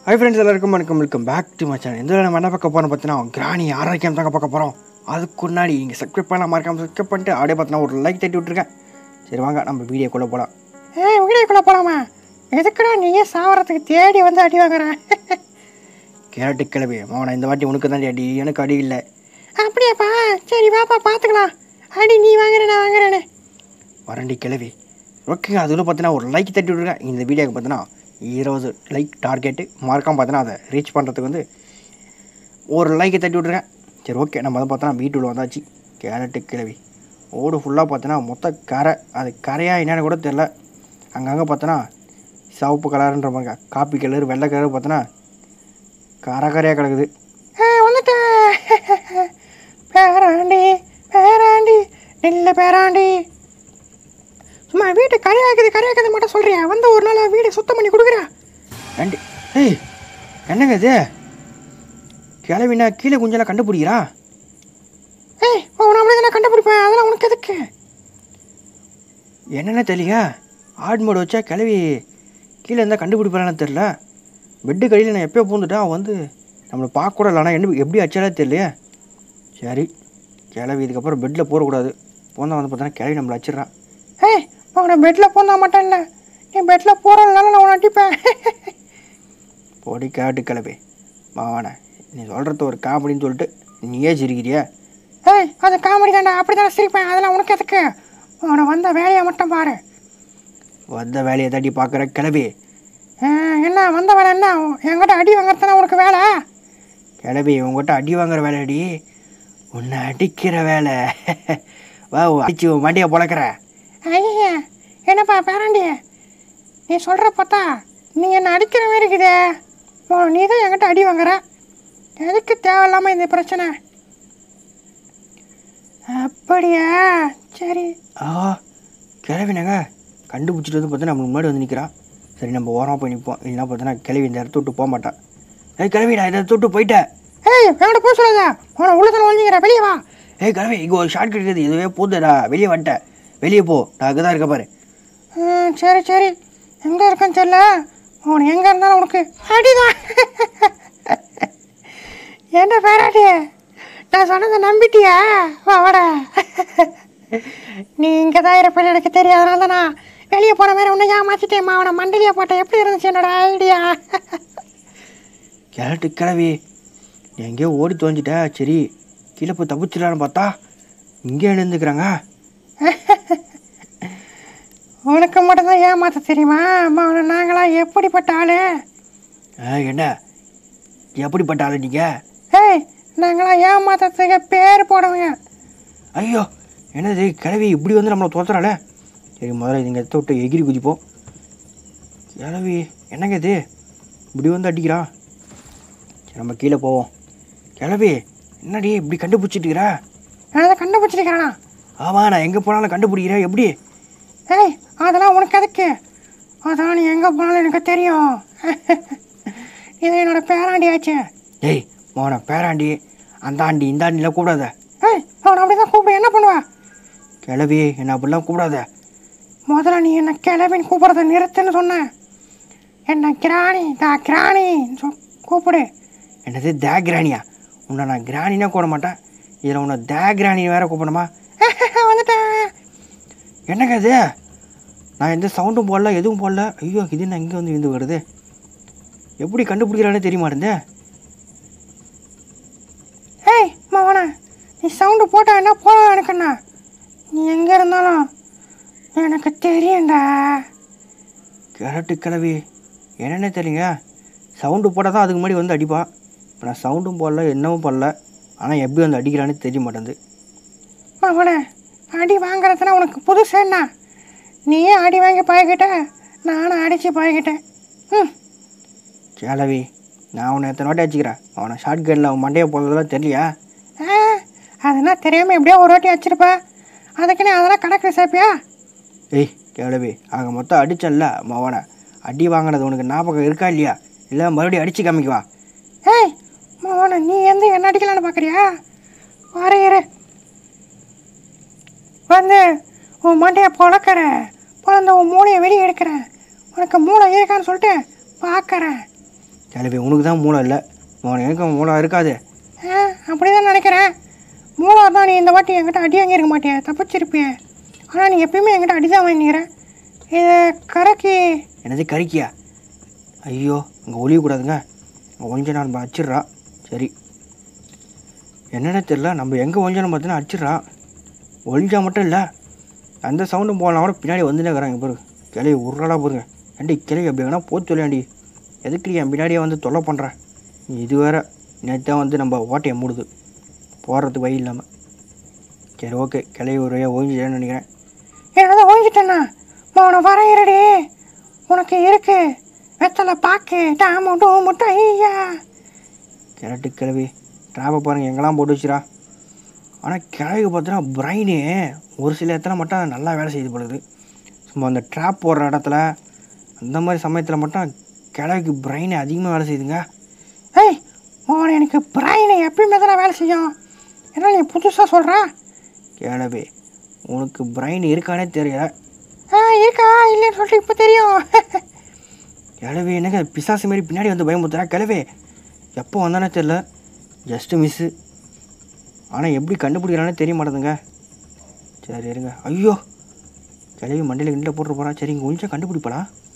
high friends எல்லாருக்கும் வணக்கம் welcome back to my channel எந்த நம்ம என்ன பார்க்க போகிறோம் பார்த்தீங்கன்னா கிராணி ஆரோக்கியம் தாங்க பார்க்க போகிறோம் அதுக்கு முன்னாடி நீங்கள் சப்ஸ்கிரைப் பண்ணலாம் மறக்காம சப்ஸ்கிரைப் பண்ணிட்டு அப்படியே பார்த்தீங்கன்னா ஒரு லைக் தட்டி விட்ருக்கேன் சரி வாங்க நம்ம வீடியோக்குள்ளே போகலாம் ஏய் வீடியோக்குள்ளே போகலாமா எதுக்குடா நீயே சாவறதுக்கு தேடி வந்து அடி வாங்குறேன் கேரட்டு கிளவி மோன இந்த வாட்டி உனக்கு தான் அடி எனக்கு அடி இல்லை அப்படியாப்பா சரி வாப்பா பார்த்துக்கலாம் அடி நீ வாங்குற நான் வாங்குறேனே வரண்டி கிளவி ஓகேங்க அதில் பார்த்தீங்கன்னா ஒரு லைக் தட்டி விட்ருக்கேன் இந்த வீடியோக்கு பார்த்தீங்கன்னா இருபது லைக் டார்கெட்டு மறக்காம பார்த்தீங்கன்னா அதை ரீச் பண்ணுறதுக்கு வந்து ஒரு லைக்கை தட்டி விட்ருக்கேன் சரி ஓகே நம்ம வந்து பார்த்தோன்னா வீட்டுள்ள வந்தாச்சு கேரட்டு கிளவி ஓடு ஃபுல்லாக பார்த்தோன்னா மொத்த கரை அது கரையா என்னன்னு கூட தெரில அங்கங்கே பார்த்தோன்னா சிவப்பு கலருன்ற மாதிரி காப்பி கலர் வெள்ளை கலர் பார்த்தோன்னா கரை கரையாக கிடக்குது ஏய் வந்துட்டேன் பேராண்டி பேராண்டி நெல்ல பேராண்டி சும்மா வீட்டு கரையாக்குது கரையாக்குது மட்டும் சொல்றியா வந்து ஒரு நாள் வீடு சுத்தம் பண்ணி கொடுக்குறா ஏண்டி ஏய் என்னங்க இது கிளவினா கீழே குஞ்செல்லாம் கண்டுபிடிக்கிறா ஏய் உன் அப்படி தானே கண்டுபிடிப்பேன் அதெல்லாம் உனக்கு எதுக்கு என்னென்ன தெரியல ஆட் மோடு வச்சா கிளவி கீழே இருந்தால் கண்டுபிடிப்பானு தெரில பெட்டு கடியில் நான் எப்போ பூந்துட்டா அவன் வந்து நம்மளை பார்க்க கூட இல்லைனா என்ன எப்படி அச்சாலே தெரியலையே சரி கிளவி இதுக்கப்புறம் பெட்டில் போடக்கூடாது போந்தா வந்து பார்த்தோன்னா கிளவி நம்மளை அச்சிட்றான் ஏய் உன்னை பெட்டில் போந்தா மட்டும் இல்லை நீ பெட்டில் போகிறதுனால நான் உன்னை அடிப்பேன் போடி கேட்டு கிளவி மாவானே நீ சொல்கிறது ஒரு காமெடின்னு சொல்லிட்டு நீயே சிரிக்கிறியா ஏய் அது காமெடி தாண்டா அப்படி தானே சிரிப்பேன் அதெல்லாம் உனக்கு எதுக்கு உன வந்த வேலையை மட்டும் பாரு வந்த வேலையை தட்டி பார்க்குற கிளவி ஆ, என்ன வந்த வேலை என்ன என்கிட்ட அடி வாங்குறது தானே உனக்கு வேலை கிளவி உங்ககிட்ட அடி வாங்குற வேலைடி உன்னை அடிக்கிற வேலை வா அடிச்சு உன் மண்டியை பொழக்கிற ஐயா என்னப்பா பேராண்டி நீ சொல்கிற பார்த்தா நீ என்னை அடிக்கிற மாதிரி இருக்குதே ஓ நீ தான் என்கிட்ட அடி வாங்குற எதுக்கு தேவையில்லாமல் இந்த பிரச்சனை அப்படியா சரி ஆ கிளவினங்க கண்டுபிடிச்சிட்டு வந்து பார்த்தா நம்ம முன்னாடி வந்து நிற்கிறான் சரி நம்ம ஓரமாக போய் நிற்போம் இல்லைன்னா பார்த்தோன்னா கிளவி இந்த இடத்த விட்டு போக மாட்டான் ஏய் கிளவி நான் இந்த இடத்த விட்டு போயிட்டேன் ஏய் என்கிட்ட போய் சொல்லாத உன உள்ளத்தில் ஒழிஞ்சிக்கிற வெளியே வா ஏய் கிளவி இங்கே ஒரு ஷார்ட் கட் இருக்குது இதுவே போதுடா வெளியே வந்துட்டேன் வெளியே போ நான் அங்கே தான் இருக்க பாரு ம், சரி சரி எங்கே இருக்கேன்னு தெரியல உன் எங்கே இருந்தாலும் உனக்கு அடிதான் என்ன பேராடி நான் சொன்னதை நம்பிட்டியா வா வாடா நீ இங்கே தான் இருப்பேன்னு எனக்கு தெரியாதனால தான் நான் வெளியே போன மாதிரி உன்னை ஏமாற்றிட்டேம்மா அவனை மண்டலியை போட்ட எப்படி இருந்துச்சு என்னோட ஐடியா கிழட்டு கிளவி நீ எங்கேயோ ஓடி தொலைஞ்சிட்ட சரி கீழே போய் தப்பிச்சிடலான்னு பார்த்தா இங்கே எழுந்துக்கிறாங்க உனக்கு மட்டும்தான் ஏமாற்ற தெரியுமா அம்மா அவனை நாங்களாம் எப்படிப்பட்ட ஆளு ஆ என்ன எப்படிப்பட்ட ஆளு நீங்கள் ஏய் நாங்களாம் ஏமாத்துறதுக்கு பேர் போடுவங்க ஐயோ என்னது கிளவி இப்படி வந்து நம்மளை தோத்துறாளே சரி முதல்ல இதுங்க எடுத்து விட்டு எகிரி குதிப்போம் கிளவி என்னங்க இது இப்படி வந்து அடிக்கிறா சரி நம்ம கீழே போவோம் கிளவி என்னடி இப்படி கண்டுபிடிச்சிட்டுக்கிறா நான் அதை கண்டுபிடிச்சிருக்கிறானா ஆமாம் நான் எங்கே போனாலும் கண்டுபிடிக்கிறேன் எப்படி ஏய் அதெல்லாம் உனக்கு எதுக்கு அதான் நீ எங்கே போனாலும் எனக்கு தெரியும் இது என்னோட பேராண்டி ஆச்சு ஏய் மோன பேராண்டி அந்த ஆண்டி இந்த ஆண்டிலாம் கூப்பிடாத ஏய் அவனை அப்படி தான் கூப்பிடு என்ன பண்ணுவ கிளவி என்ன அப்படிலாம் கூப்பிடாத முதல்ல நீ என்ன கிளவின்னு கூப்பிட்றத நிறுத்துன்னு சொன்னேன் என்ன கிராணி தா கிராணி சொ- கூப்பிடு என்னது தே கிராணியா உன்னை நான் கிராணினா கூட மாட்டேன் இதில் உன்னை தே கிராணி வேற கூப்பிடணுமா வந்துட்டேன் என்னங்க இது நான் எந்த சவுண்டும் போடல எதுவும் போடல ஐயோ இது என்ன இங்கே வந்து விந்து வருது எப்படி கண்டுபிடிக்கிறானே தெரிய மாட்டேந்தே ஏய் மவனா நீ சவுண்டு போட்டா என்ன போகலாம் எனக்குண்ணா நீ எங்கே இருந்தாலும் எனக்கு தெரியும்டா கிழட்டு கிளவி என்னென்ன தெரியுங்க சவுண்டு போட்டால் தான் அதுக்கு முன்னாடி வந்து அடிப்பா இப்போ நான் சவுண்டும் போடல என்னவும் பண்ணல ஆனால் எப்படி வந்து அடிக்கிறான்னு தெரிய மாட்டேங்குது மவனே அடி வாங்குறதுனா உனக்கு புதுசு என்ன நீயே அடி வாங்கி பழகிட்ட நானும் அடித்து பழகிட்டேன் ம் கிளவி நான் உன்னை எத்தனை வாட்டி அடிச்சுக்கிறேன் அவனை ஷார்ட் கனில் அவன் மண்டையை போடுறதெல்லாம் தெரியலையா ஆ அதெல்லாம் தெரியாமல் எப்படியோ ஒரு வாட்டி வச்சிருப்ப அதுக்குன்னு அதெல்லாம் கணக்கு சேர்ப்பியா ஏய் கிளவி ஆக மொத்தம் அடிச்சல்ல மவனை அடி வாங்கினது உனக்கு ஞாபகம் இருக்கா இல்லையா இல்லை மறுபடியும் அடித்து காமிக்குவா ஏய் மவனே நீ எந்த என்ன அடிக்கலான்னு பார்க்குறியா வரையிற வந்து உன் மண்டையை பொழக்கிறேன் பிறந்த உன் மூளையை வெளியே எடுக்கிறேன் உனக்கு மூளை இருக்கான்னு சொல்லிட்டு பார்க்குறேன் கிளவி உனக்கு தான் மூளை இல்லை உனக்கு எனக்கு மூளை இருக்காது ஆ அப்படி தான் நினைக்கிறேன் மூணாவது தான் நீ இந்த வாட்டி என்கிட்ட அடி வாங்கியிருக்க மாட்டிய தப்பிச்சிருப்பிய ஆனால் நீ எப்பயுமே என்கிட்ட அடி தான் வாங்கிக்கிற இதை கரைக்கி என்னது கறிக்கியா ஐயோ அங்கே ஒளியக்கூடாதுங்க ஒழிஞ்ச நான் நம்ம அச்சிட்றா சரி என்னென்ன தெரில நம்ம எங்கே ஒழிஞ்சோன்னு பார்த்தீங்கன்னா அச்சிட்றா ஒழிஞ்சா மட்டும் இல்லை அந்த சவுண்டும் போகலாம் கூட பின்னாடி வந்துட்டே இருக்கிறாங்க பாரு கிளவி உருளா பாருங்க ஏண்டி கிளவி அப்படி வேணா போச்சு சொல்லியாண்டி எதுக்கு என் பின்னாடியே வந்து தொல்லை பண்ணுறேன் இது வேற நேற்று வந்து நம்ம ஓட்டையை மூடுது போகிறதுக்கு வழி இல்லாமல் சரி ஓகே கிளவி ஒரு வழியாக ஒழிஞ்சிட்டேன்னு நினைக்கிறேன் என்னதான் ஓஞ்சிட்டேன்னா உன வரையிறடி உனக்கு இருக்கு வெத்தலை பாக்கு டாமு டூமுட்டு ஐயா கிழட்டு கிழவி ட்ராப்பை பாருங்கள் எங்கெல்லாம் போட்டு வச்சுரா ஆனால் கிழவிக்கு பார்த்தோன்னா பிரைனு ஒரு சில இடத்துல மட்டும் நல்லா வேலை செய்து போடுது சும்மா அந்த ட்ராப் போடுற இடத்துல அந்த மாதிரி சமயத்தில் மட்டும் கிழவிக்கு பிரைனு அதிகமாக வேலை செய்யுதுங்க ஏய் உன எனக்கு பிரைன் எப்பயுமே தானே வேலை செய்யும் என்ன நீ புதுசாக சொல்கிற கிழவி உனக்கு பிரைன் இருக்கானே தெரியல ஆ இருக்கா இல்லைன்னு சொல்லிட்டு இப்போ தெரியும் கிழவி என்னங்க பிசாசு மாரி பின்னாடி வந்து பயமுத்துறா கிழவி எப்போ வந்தானே தெரில ஜஸ்ட்டு மிஸ்ஸு ஆனால் எப்படி கண்டுபிடிக்கிறானே தெரிய மாட்டேதுங்க சரி இருங்க ஐயோ கிழவி மண்டையில் கிண்டில் போட்டு போகிறான் சரி இங்கே கொஞ்சம் கண்டுபிடிப்படா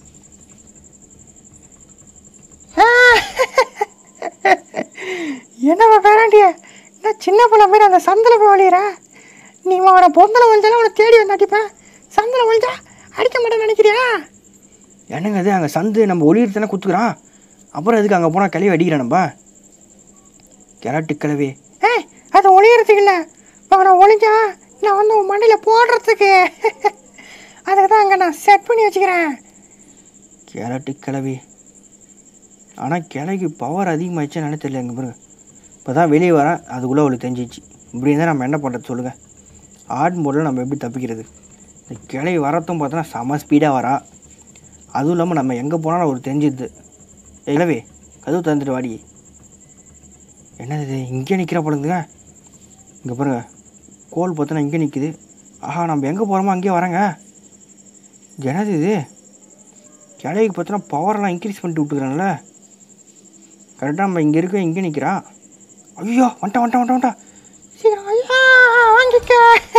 என்னவா வேறாண்டிய நான் சின்ன பிள்ளை மாதிரி அந்த சந்தில் போய் ஒளியிற நீ அவனை பொந்தல ஒழிஞ்சாலும் அவனை தேடி வந்து அடிப்பேன் சந்தில் ஒழிஞ்சா அடிக்க மாட்டேன்னு நினைக்கிறியா என்னங்க அது அங்கே சந்து நம்ம ஒளியத்தானே குத்துக்கிறான் அப்புறம் எதுக்கு அங்கே போனால் கிளவி அடிக்கிறேன் நம்ம கிழட்டு கிளவி ஏய் அது ஒளியறதுக்கு இல்லை அவனை ஒளிஞ்சா நான் வந்து உன் மண்டையில் போடுறதுக்கு அதுக்கு தான் அங்கே நான் செட் பண்ணி வச்சுக்கிறேன் கிழட்டு கிளவி ஆனால் கிளைக்கு பவர் அதிகமாகிடுச்சுன்னு நினைச்சு தெரியல எங்கள் பாருங்க இப்போ தான் வெளியே வரேன் அதுக்குள்ளே அவளுக்கு தெரிஞ்சிச்சு இப்படி இருந்தால் நம்ம என்ன பண்ணுறது சொல்லுங்கள் ஆட் மோடில் நம்ம எப்படி தப்பிக்கிறது இந்த கிளை வரத்தும் பார்த்தோன்னா செம ஸ்பீடாக வரா அதுவும் இல்லாமல் நம்ம எங்கே போனாலும் அவளுக்கு தெரிஞ்சிடுது ஏய் கிளவி கதவு திறந்துட்டு வாடி என்னது இது இங்கே நிற்கிற பொழுதுங்க இங்கே பாருங்க கோல் பார்த்தோன்னா இங்கே நிற்குது ஆஹா நம்ம எங்கே போகிறோமோ அங்கேயே வரேங்க என்னது இது கிளைக்கு பார்த்தோன்னா பவரெல்லாம் இன்க்ரீஸ் பண்ணிட்டு விட்டுக்கிறான்ல கரெக்டாக நம்ம இங்கே இருக்க இங்கே நிற்கிறான் ஐயோ வந்துட்டான் வந்துட்டான் வந்துட்டான் வந்துட்டான் சீக்கிரம் ஐயா வாங்கிக்க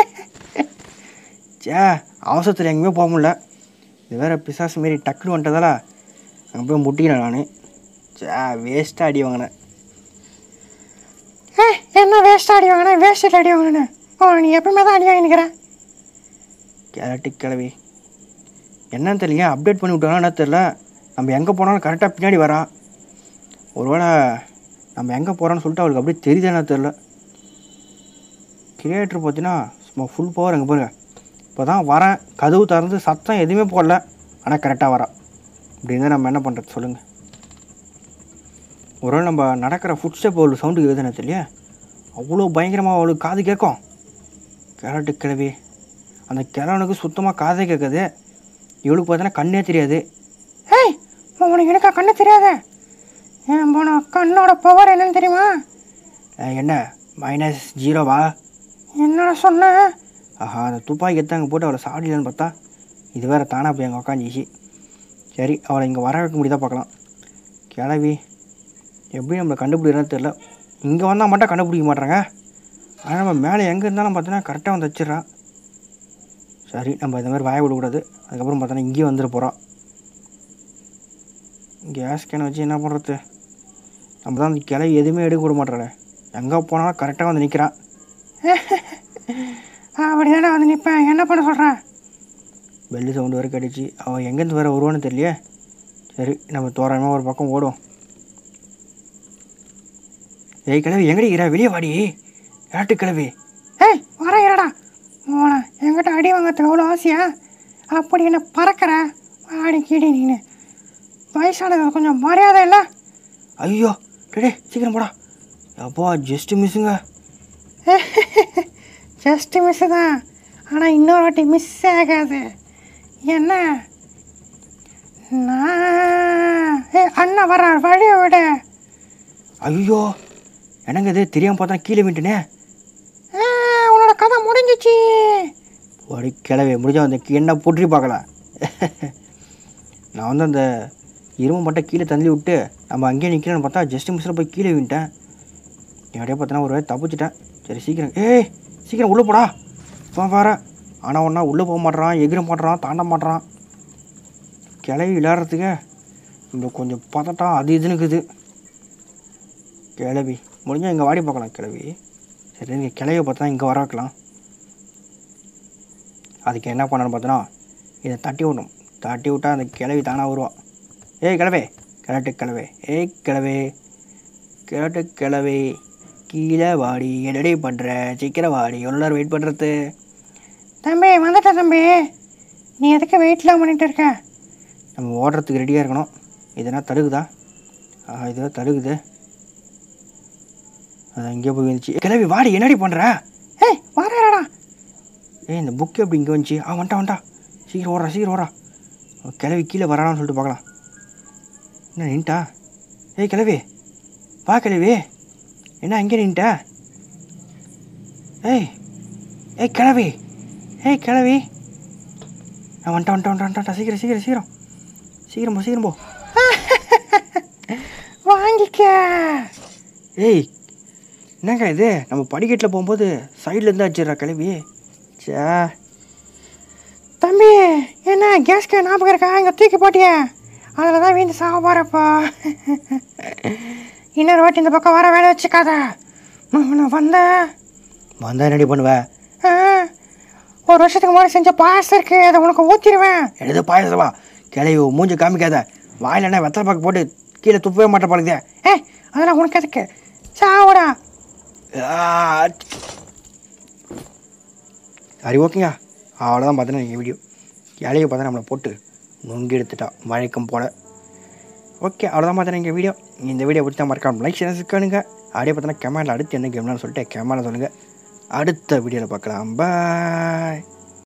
சே அவசரத்தில் எங்கேயுமே போக முடியல இது வேறு பிசாசு மாரி டக்குனு வந்துட்டதால அங்கே போய் முட்டிக்கிறேன் நான் சே வேஸ்ட்டாக அடி வாங்கினேன் ஏ என்ன வேஸ்ட் அடி வாங்கினேன் வேஸ்ட் அடி வாங்கினேன் ஓ நீ எப்பவுமே தான் அடி வாங்கிக்கிறேன் கேரட்டு கிளவி என்னன்னு தெரியல அப்டேட் பண்ணி விட்டாங்கன்னா என்ன தெரில நம்ம எங்கே போனாலும் கரெக்டாக பின்னாடி வரான் ஒருவேளை நம்ம எங்கே போகிறோன்னு சொல்லிட்டு அவளுக்கு அப்படியே தெரியுதானே தெரில கிரியேட்டர் பார்த்தீங்கன்னா சும்மா ஃபுல் பவர் எங்கே பாருங்க இப்போ தான் வரேன் கதவு திறந்து சத்தம் எதுவுமே போடல ஆனால் கரெக்டாக வரா இப்படின்னு நம்ம என்ன பண்ணுறது சொல்லுங்கள் ஒருவேளை நம்ம நடக்கிற ஃபுட் ஸ்டெப் அவளுக்கு சவுண்டு கேட்குதுன்னு தெரியல அவ்வளோ பயங்கரமாக அவளுக்கு காது கேட்கும் கேரட்டு கிளவி அந்த கிழவனுக்கு சுத்தமாக காதே கேட்காது இவளுக்கு பார்த்தோன்னா கண்ணே தெரியாது ஏய் உனக்கு எனக்கா கண்ணு தெரியாத ஏன் போன கண்ணோட பவர் என்னன்னு தெரியுமா அஹ் என்ன மைனஸ் ஜீரோவா என்னடா சொன்ன ஆஹா அந்த துப்பாக்கி எடுத்து அங்கே போட்டு அவளை சாடிலன்னு பார்த்தா இது வேற தானாக போய் அங்கே உக்காந்துச்சு சரி அவளை இங்கே வர வைக்க முடியுதா பார்க்கலாம் கிளவி எப்படி நம்மளை கண்டுபிடிக்கிறான்னு தெரில இங்கே வந்தால் மட்டும் கண்டுபிடிக்க மாட்றாங்க ஆனால் நம்ம மேலே எங்கே இருந்தாலும் பார்த்தோன்னா கரெக்டாக வந்து வச்சிடுறான் சரி நம்ம இந்த மாதிரி வாய விடக்கூடாது அதுக்கப்புறம் பார்த்தோன்னா இங்கேயே வந்துட போகிறோம் கேஸ் கேனை வச்சு என்ன பண்ணுறது நம்ம தான் அந்த கிளவி எதுவுமே எடுக்க விட மாட்டேறாளே எங்கே போனாலும் கரெக்டாக வந்து நிற்கிறான் அப்படி தானே வந்து நிற்பேன் என்ன பண்ண சொல்கிற பெல்லு சவுண்டு வரைக்கும் அடிச்சு அவன் எங்கேருந்து வேறு வருவான்னு தெரியலையே சரி நம்ம தோராயமாக ஒரு பக்கம் ஓடும் ஏய் கிழவி எங்கடி இருக்கிற வெளியே வாடி ஏட்டு கிழவி ஏய் வர இருடா உன என்கிட்ட அடி வாங்கிறதுக்கு அவ்வளோ ஆசையா அப்படி என்ன பறக்கிற வாடி கீடி நீனு வயசானது கொஞ்சம் மரியாதை இல்லை ஐயோ டே சீக்கிரம் போடா அப்பா ஜஸ்ட் மிஸ்ஸுங்க ஜஸ்ட் மிஸ் தான் ஆனால் இன்னொரு வாட்டி மிஸ் ஆகாது என்ன நான் ஏ அண்ணன் வர்றார் வழியை விட ஐயோ என்னங்க இது தெரியாமல் பார்த்தா கீழே விட்டுனே ஆ, உன்னோட கதை முடிஞ்சிச்சு ஒரு கிழவி முடிஞ்சா அந்த என்ன புற்றி பார்க்கலாம் நான் வந்து அந்த இரும்பு மட்டும் கீழே தள்ளி விட்டு நம்ம அங்கேயே நிற்கிறேன்னு பார்த்தா ஜஸ்ட் மிஸ்ஸில் போய் கீழே விட்டேன் அப்படியே பார்த்தோன்னா ஒரு வேளை தப்பிச்சிட்டேன் சரி சீக்கிரம் ஏய் சீக்கிரம் உள்ளே போடா இப்போ பாரு ஆனால் ஒன்றா உள்ளே போக மாட்றான் எகிர மாட்றான் தாண்ட மாட்றான் கிளவி விளையாடுறதுக்கு இந்த கொஞ்சம் பதட்டம் அது இதுன்னு இருக்குது கிளவி முடிஞ்சால் இங்கே வாடி பார்க்கலாம் கிளவி சரி இங்கே கிளவியை பார்த்தா இங்கே வர வைக்கலாம் அதுக்கு என்ன பண்ணணும்னு பார்த்தோன்னா இதை தட்டி விடணும் தட்டி விட்டா அந்த கிளவி தானாக வருவான் ஏய் கிளவே கிழட்டு கிளவே ஏய் கிளவே கிழட்டு கிளவே கீழே வாடி என்னடி பண்ணுற சீக்கிரம் வாடி எவ்வளோ நேரம் வெயிட் பண்ணுறது தம்பி வந்துட்டேன் தம்பி நீ எதுக்கு வெயிட்லாம் பண்ணிட்டு இருக்க நம்ம ஓடுறதுக்கு ரெடியாக இருக்கணும் இதனா தடுக்குதா ஆ இதெல்லாம் தடுக்குது அது அங்கேயே போய் வந்துச்சு ஏய், கிளவி வாடி என்னடி பண்ணுற ஏய் வரடா ஏய் இந்த புக்கு எப்படி இங்கே வந்துச்சு ஆ வந்துட்டா வந்துட்டா சீக்கிரம் ஓடுறா சீக்கிரம் ஓடுறா அவன் கிளவி கீழே வரானான்னு சொல்லிட்டு பார்க்கலாம் என்ன நின்ட்டா ஏய் கிளவி வா கிளவி என்ன அங்கே நின்ட்ட ஏய் ஏய் கிளவி ஏய் கிளவி ஆ வந்துட்டா வந்துட்டா வந்துட்டா வந்துட்டா சீக்கிரம் சீக்கிரம் சீக்கிரம் சீக்கிரம் போ சீக்கிரம் போ வாங்கிக்க ஏய் என்னங்க இது நம்ம படிக்கட்டில் போகும்போது சைடில் இருந்து அடிச்சிடுறா கிளவி சே தம்பி என்ன கேஸ்க்கு ஞாபகம் இருக்கா இங்கே தூக்கி போட்டியே அதில் தான் வீந்து சாக போகிறப்பா இன்னொரு வாட்டி இந்த பக்கம் வர வேலை வச்சுக்காத நான் வந்தேன் வந்தா என்னடி பண்ணுவ ஆ, ஒரு வருஷத்துக்கு முன்னாடி செஞ்ச பாயசம் இருக்கு அதை உனக்கு ஊற்றிடுவேன் எழுது பாயசமா கிளவி மூஞ்சி காமிக்காத வாயில் என்ன வெத்தலை பாக்கு போட்டு கீழே துப்பவே மாட்டேன் பழகுதே ஏய் அதெல்லாம் உனக்கு எதுக்கு சாவுடா சரி ஓகேங்க அவ்வளோதான் பார்த்தீங்கன்னா நீங்கள் வீடியோ இலையை பார்த்தா நம்மளை போட்டு நொங்கி எடுத்துட்டா மழைக்கும் போல ஓகே அவ்வளோதான் பார்த்தா எங்கள் வீடியோ இந்த வீடியோ பிடிச்சா மறக்காம லைக் சேனல்ஸுக்கானுங்க அப்படியே பார்த்தோன்னா கமெண்டில் அடுத்து என்ன கேம்னு சொல்லிட்டு கமெண்டில் சொல்லுங்கள் அடுத்த வீடியோவில் பார்க்கலாம் பாய்